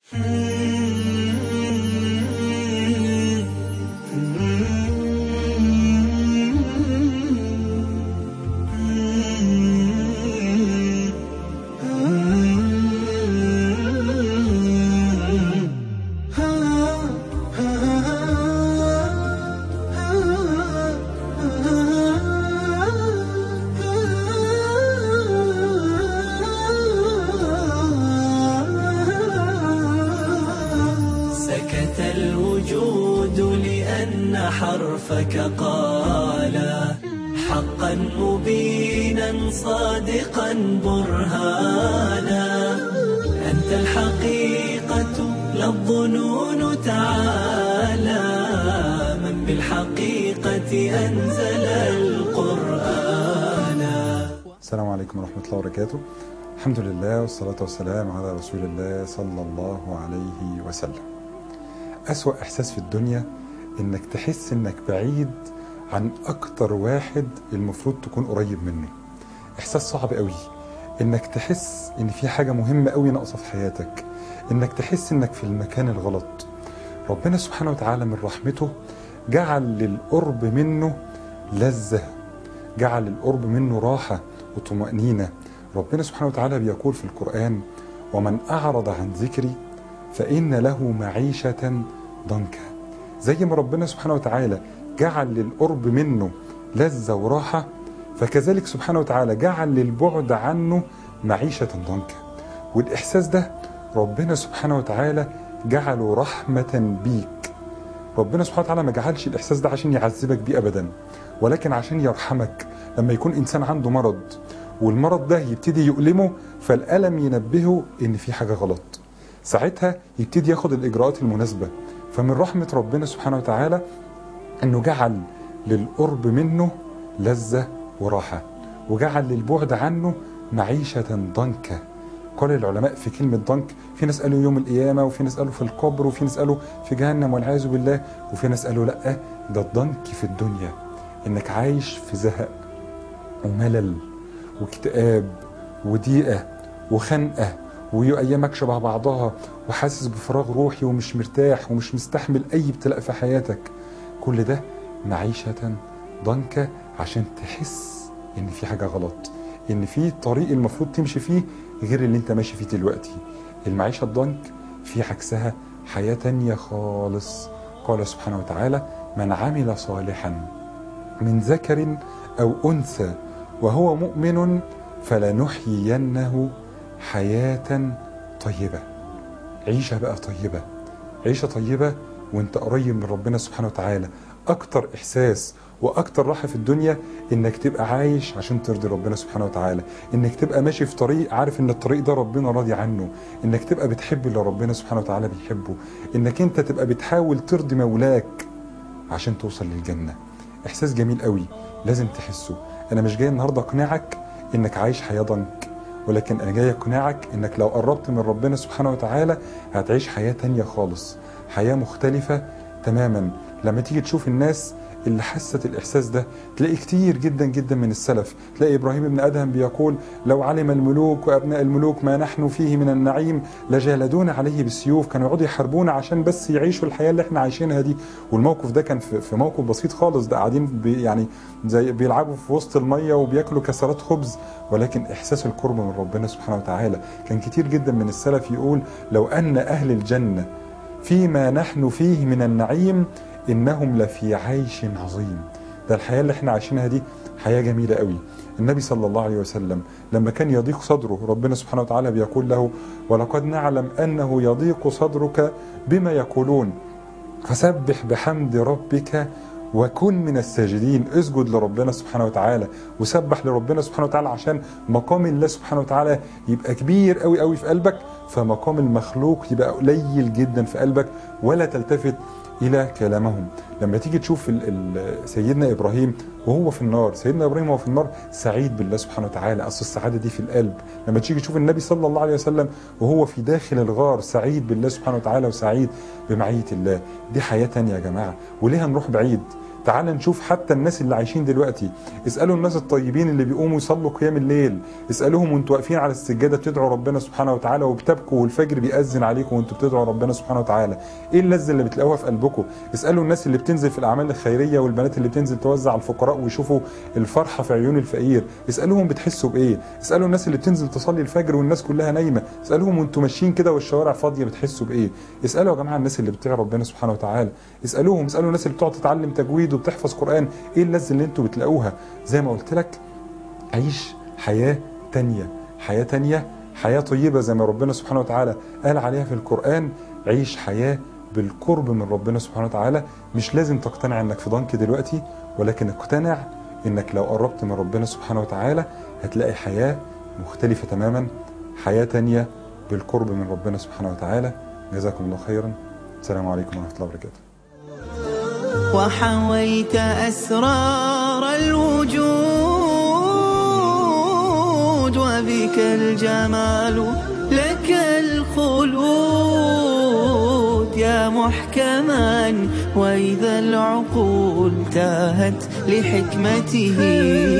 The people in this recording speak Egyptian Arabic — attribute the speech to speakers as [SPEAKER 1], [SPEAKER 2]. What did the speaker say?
[SPEAKER 1] سكت الوجود لأن حرفك قال حقا مبينا صادقا برهانا أنت الحقيقة لا الظنون تعالى من بالحقيقة أنزل القرآن
[SPEAKER 2] السلام عليكم ورحمة الله وبركاته الحمد لله والصلاة والسلام على رسول الله صلى الله عليه وسلم أسوأ إحساس في الدنيا إنك تحس إنك بعيد عن أكتر واحد المفروض تكون قريب منه إحساس صعب قوي إنك تحس إن في حاجة مهمة قوي ناقصة في حياتك إنك تحس إنك في المكان الغلط ربنا سبحانه وتعالى من رحمته جعل للقرب منه لذة جعل القرب منه راحة وطمأنينة ربنا سبحانه وتعالى بيقول في القرآن ومن أعرض عن ذكري فإن له معيشة ضنكا زي ما ربنا سبحانه وتعالى جعل للقرب منه لذة وراحة فكذلك سبحانه وتعالى جعل للبعد عنه معيشة ضنكا والإحساس ده ربنا سبحانه وتعالى جعله رحمة بيك ربنا سبحانه وتعالى ما جعلش الإحساس ده عشان يعذبك بيه أبدا ولكن عشان يرحمك لما يكون إنسان عنده مرض والمرض ده يبتدي يؤلمه فالألم ينبهه إن في حاجة غلط ساعتها يبتدي ياخد الإجراءات المناسبة فمن رحمة ربنا سبحانه وتعالى أنه جعل للقرب منه لذة وراحة وجعل للبعد عنه معيشة ضنكة قال العلماء في كلمة ضنك في ناس قالوا يوم القيامة وفي ناس قالوا في القبر وفي ناس قالوا في جهنم والعياذ بالله وفي ناس قالوا لأ ده الضنك في الدنيا إنك عايش في زهق وملل واكتئاب وضيقة وخنقة وأيامك شبه بعضها وحاسس بفراغ روحي ومش مرتاح ومش مستحمل أي ابتلاء في حياتك كل ده معيشة ضنكة عشان تحس إن في حاجة غلط إن في طريق المفروض تمشي فيه غير اللي أنت ماشي فيه دلوقتي المعيشة الضنك في عكسها حياة تانية خالص قال سبحانه وتعالى من عمل صالحا من ذكر أو أنثى وهو مؤمن فلنحيينه حياة طيبة عيشة بقى طيبة عيشة طيبة وانت قريب من ربنا سبحانه وتعالى أكتر إحساس وأكتر راحة في الدنيا إنك تبقى عايش عشان ترضي ربنا سبحانه وتعالى إنك تبقى ماشي في طريق عارف إن الطريق ده ربنا راضي عنه إنك تبقى بتحب اللي ربنا سبحانه وتعالى بيحبه إنك أنت تبقى بتحاول ترضي مولاك عشان توصل للجنة إحساس جميل قوي لازم تحسه أنا مش جاي النهاردة أقنعك إنك عايش حياة ضنك ولكن انا جاي اقنعك انك لو قربت من ربنا سبحانه وتعالى هتعيش حياه تانية خالص حياه مختلفه تماما لما تيجي تشوف الناس اللي حست الاحساس ده تلاقي كتير جدا جدا من السلف تلاقي ابراهيم بن ادهم بيقول لو علم الملوك وابناء الملوك ما نحن فيه من النعيم لجالدونا عليه بالسيوف كانوا يقعدوا يحاربونا عشان بس يعيشوا الحياه اللي احنا عايشينها دي والموقف ده كان في في موقف بسيط خالص ده قاعدين بي يعني زي بيلعبوا في وسط الميه وبياكلوا كسرات خبز ولكن احساس القرب من ربنا سبحانه وتعالى كان كتير جدا من السلف يقول لو ان اهل الجنه فيما نحن فيه من النعيم انهم لفي عيش عظيم ده الحياه اللي احنا عايشينها دي حياه جميله قوي النبي صلى الله عليه وسلم لما كان يضيق صدره ربنا سبحانه وتعالى بيقول له ولقد نعلم انه يضيق صدرك بما يقولون فسبح بحمد ربك وكن من الساجدين اسجد لربنا سبحانه وتعالى وسبح لربنا سبحانه وتعالى عشان مقام الله سبحانه وتعالى يبقى كبير قوي قوي في قلبك فمقام المخلوق يبقى قليل جدا في قلبك ولا تلتفت الى كلامهم لما تيجي تشوف ال ال سيدنا ابراهيم وهو في النار سيدنا ابراهيم وهو في النار سعيد بالله سبحانه وتعالى اصل السعاده دي في القلب لما تيجي تشوف النبي صلى الله عليه وسلم وهو في داخل الغار سعيد بالله سبحانه وتعالى وسعيد بمعيه الله دي حياه تانية يا جماعه وليه هنروح بعيد تعال نشوف حتى الناس اللي عايشين دلوقتي اسالوا الناس الطيبين اللي بيقوموا يصلوا قيام الليل اسالوهم وانتوا واقفين على السجاده بتدعوا ربنا سبحانه وتعالى وبتبكوا والفجر بيأذن عليكم وانتوا بتدعوا ربنا سبحانه وتعالى ايه اللذه اللي بتلاقوها في قلبكم اسالوا الناس اللي بتنزل في الاعمال الخيريه والبنات اللي بتنزل توزع على الفقراء ويشوفوا الفرحه في عيون الفقير اسالوهم بتحسوا بايه اسالوا الناس اللي بتنزل تصلي الفجر والناس كلها نايمه اسالوهم وانتوا ماشيين كده والشوارع فاضيه بتحسوا بايه اسالوا يا جماعه الناس اللي بتطيع ربنا سبحانه وتعالى اسالوهم اسالوا الناس اللي بتقعد تتعلم تجويد وبتحفظ قران ايه اللذه اللي انتوا بتلاقوها زي ما قلت لك عيش حياه تانية حياه تانية حياه طيبه زي ما ربنا سبحانه وتعالى قال عليها في القران عيش حياه بالقرب من ربنا سبحانه وتعالى مش لازم تقتنع انك في ضنك دلوقتي ولكن اقتنع انك لو قربت من ربنا سبحانه وتعالى هتلاقي حياه مختلفه تماما حياه تانية بالقرب من ربنا سبحانه وتعالى جزاكم الله خيرا السلام عليكم ورحمه الله وبركاته
[SPEAKER 1] وحويت أسرار الوجود وبك الجمال لك الخلود يا محكما وإذا العقول تاهت لحكمته